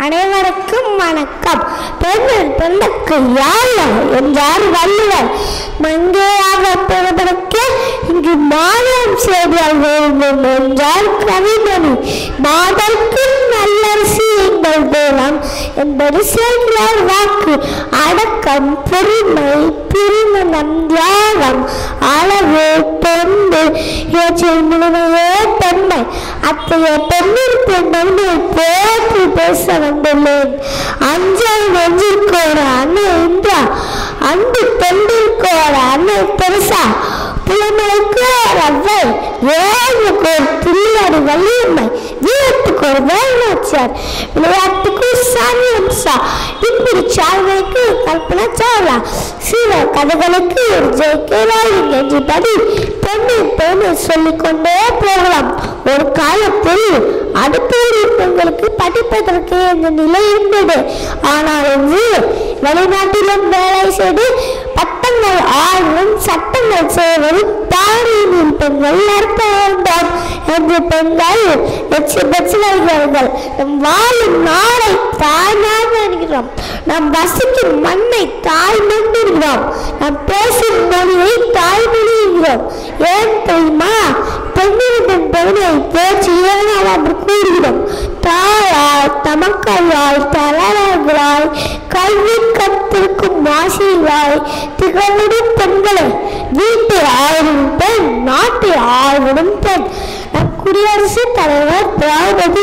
அனைவருக்கும் வணக்கம் பெண்ணின் பெண்ணுக்கு யாழ் என்றார் வள்ளுவர் மங்கையாக பிறப்பதற்க இங்கு மாதம் செய்தால் வேண்டும் என்றார் கவிமணி மாதற்கு நல்லரசி எங்கள் வேளாம் என்பது சேர்க்கிறார் வாக்கு அடக்கம் பொறுமை பிரிமணம் தியாகம் அளவு தொண்டு இவற்றில் முழுமையே பெண்மை அத்தகைய பெண்ணின் பெண்மை போற்றி பேச வந்துள்ளேன் அஞ்சல் நெஞ்சிற்கு ஒரு அன்னை இந்திரா அன்பு பெண்ணிற்கு ஒரு அன்னை பெருசா புலமைக்கு ஒரு அவ்வை ஏழுக்கு ஒரு பிள்ளையாடி வள்ளியம்மை வீரத்துக்கு ஒரு வேலுநாச்சியார் விளையாட்டுக்கு ஒரு சாமி அம்சா இப்படி சால்வைக்கு கல்பனா சாவ்லா சில கதைகளுக்கு ஒரு ஜெய்கே ராலிங் என்றபடி பெண்ணை பெண்ணை சொல்லிக்கொண்டே போகலாம் ஒரு காலத்தில் அடுத்தூர் பெண்களுக்கு படிப்பதற்கு இந்த நிலை இருந்தது ஆனால் இன்று வெளிநாட்டிலும் வேலை செய்து பட்டங்கள் ஆளும் சட்டங்கள் செய்வதும் தானியின் பெண்கள் நடத்த வேண்டும் என்று பெண்கள் வெற்றி பெற்று வருகிறார்கள் நம் வாழும் நாளை தாய்நாடு என்கிறோம் நாம் வசிக்கும் மண்ணை தாய் மண்ணுகிறோம் நாம் பேசும் மொழியை தாய்மொழி என்கிறோம் ஏன் தெரியுமா பெண்ணின் பெண்ணை பேச்சு ஏனால் என்று கூறுகிறோம் தாயால் தமக்கையால் தலைவர்களாய் கல்வி கத்திருக்கும் ஆசிரியராய் திகழ்விடும் பெண்களை வீட்டை ஆளும் பெண் நாட்டை ஆளும் பெண் நம் குடியரசுத் தலைவர் திரௌபதி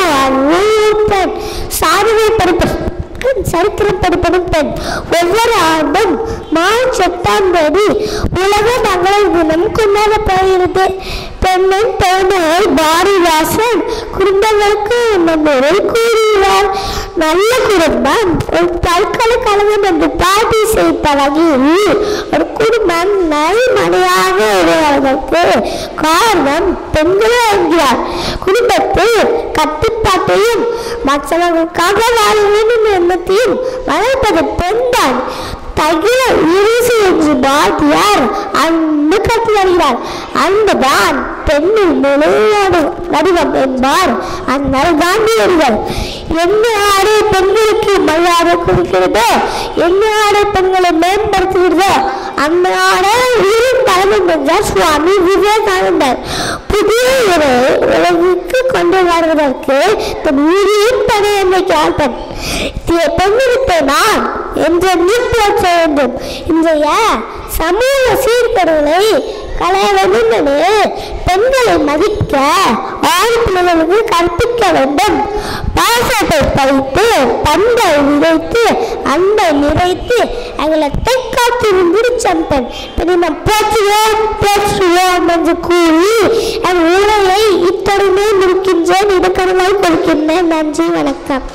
முர்மு பெண் சாதனை படிப்பது சரித்திரம் படிப்பதும் பெண் ஒவ்வொரு ஆண்டும் மார்ச் எட்டாம் தேதி உலக மகளிர் தினம் கொண்டாடப்படுகிறது பெண்ணின் பெருமையை பாரதிதாசன் குடும்பங்களுக்கு நன்மையை கூறுகிறார் நல்ல குடும்பம் ஒரு பல்கலைக்கழகம் என்று பாட்டி செய்த வகையில் ஒரு குடும்பம் நல்மனையாக உருவாவதற்கு காரணம் பெண்களே என்கிறார் குடும்பத்தில் கட்டுப்பாட்டையும் மற்றவர்களுக்காக வாழ வேண்டும் எண்ணத்தையும் வளர்ப்பது பெண்தான் தகில இரிசு என்று பாரதியார் அன்பு கற்று வருகிறார் அன்புதான் பெண்ணின் நிலையோடு வடிவம் என்பார் அண்ணல் காந்தியடிகள் என்ன ஆடை பெண்களுக்கு மரியாதை கொடுக்கிறதோ என்ன ஆடை பெண்களை மேம்படுத்துகிறதோ அந்த ஆடை உயிரின் தலைமை என்றார் சுவாமி விவேகானந்தர் புதிய உரை உலகிற்கு கொண்டு வருவதற்கு தன் உயிரின் பணி வைக்கிறார் பெண் பெண்ணிருப்பை நான் என்று போற்ற வேண்டும் இன்றைய சமூக சீர்கேடுகளை களைய வேண்டும் என பெண்களை மதிக்க ஆண் பிள்ளைகளுக்கு கற்பிக்க வேண்டும் பாசத்தை பறித்து பந்தை விதைத்து அன்பை நிறைத்து எங்களை காத்து முடிச்சம்பன் நம்ம போற்றுவோம் பேசுவோம் என்று கூறி என் உரையை இத்தருமே முடிக்கின்றேன் இடக்கடலாய் கொடுக்கின்றேன் நன்றி வணக்கம்